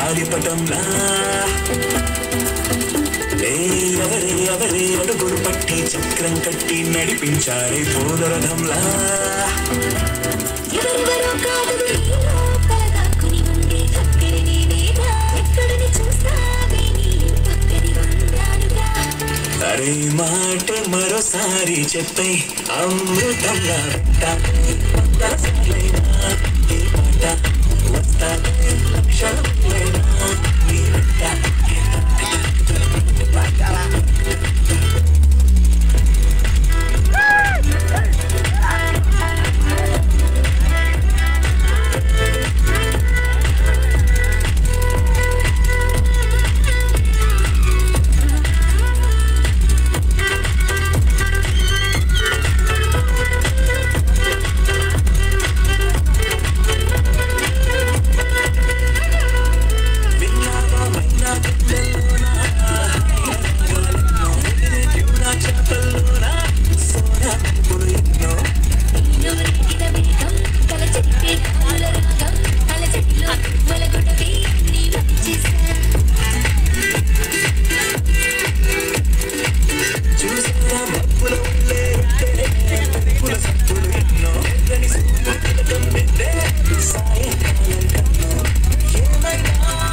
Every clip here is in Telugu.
గాలిపటంలా ఏ ఎవరే ఎవరే అడుగులు పట్టి చక్రం కట్టి నడిపించారే పూలరథంలా ఎవరెవరో కాదు నీ లోపల దాక్కుని ఉండే అక్కడి నేనేగా ఎక్కడని చూస్తావే నీ పక్కని ఉన్నానుగా అరే మాట మరోసారి చెప్పై అమృతంగా వింటా. వందసార్లైనా ఈ మాట వస్తానే లక్షలైనా నీ వెంట. విన్నావా మైనా గుండెల్లోనా? ట్యూనా చేపల్లోనా? సోనా పువ్వులు ఎన్నో నీలో రేగిన మేఘం తల చెట్టే పూల రాగం తల చెట్టులో మొలగొడవి నీ వచ్చేసా చూసారా మబ్బుల ఉల్లే పుల సత్తులు ఎన్నో ఎర్రని సూర్యుడు పెట్టే సాయంకాలం కన్నో ఏమైనా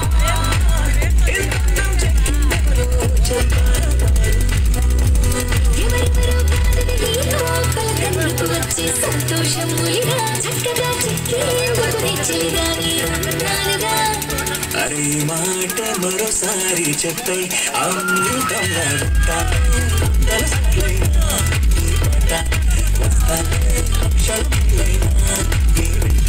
ఎంతం చెక్కిందెవరో చెప్పారు ఎవరెవరో కాదు నీ లోపల కన్నుకు వచ్చే సంతోషం ములిగా చక్కగా చెక్కేందుకు చెలిగా నీ ఉన్నానుగా అరే మాట మరోసారి చెప్పై అమృతంగా వింటా. తలసాలైనా ఈ పాట వస్తానే లక్షలైనా నీ వెంట.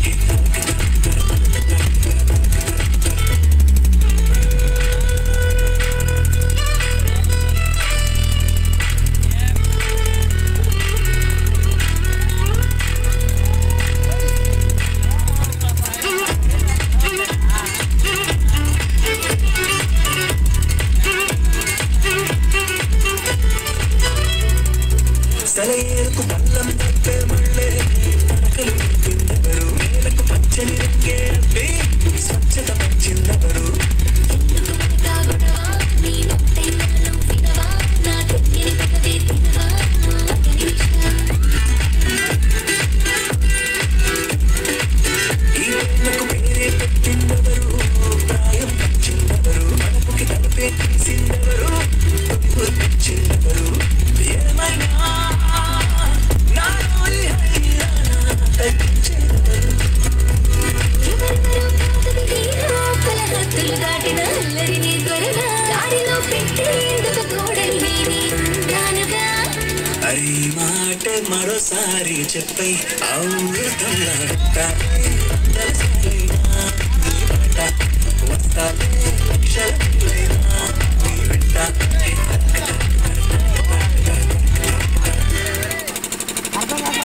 సెలయేరుకు పల్లం తప్పే మళ్ళే పడకలు తిందెవరు నేలకు పచ్చని రంగే అబ్బే స్వచ్ఛత పంచిందెవరు ఎందుకు మనకా గొడవ నీ నొప్పై నన్ను వినవా నా తిరిగి పక్కదే తినవా ఒక నిమిషం ఈ ప్రేమకు పేరే పెట్టిందెవరు ప్రాయం పంచిందెవరు మనపుకి తలపే తీసిందెవరు తప్పు తెచ్చిందెవరు ఏమైనా నాలో ఈ హైరానా తగ్గించేదెవరు ఎవరెవరో కాదు నీ లోపల హద్దులు దాటిన అల్లరిని త్వరగా దారిలో పెట్టేందుకు తోడల్ని నీ ఉన్నానుగా అరే మాట మరోసారి చెప్పై అమృతంగా వింటా. తలసాలైనా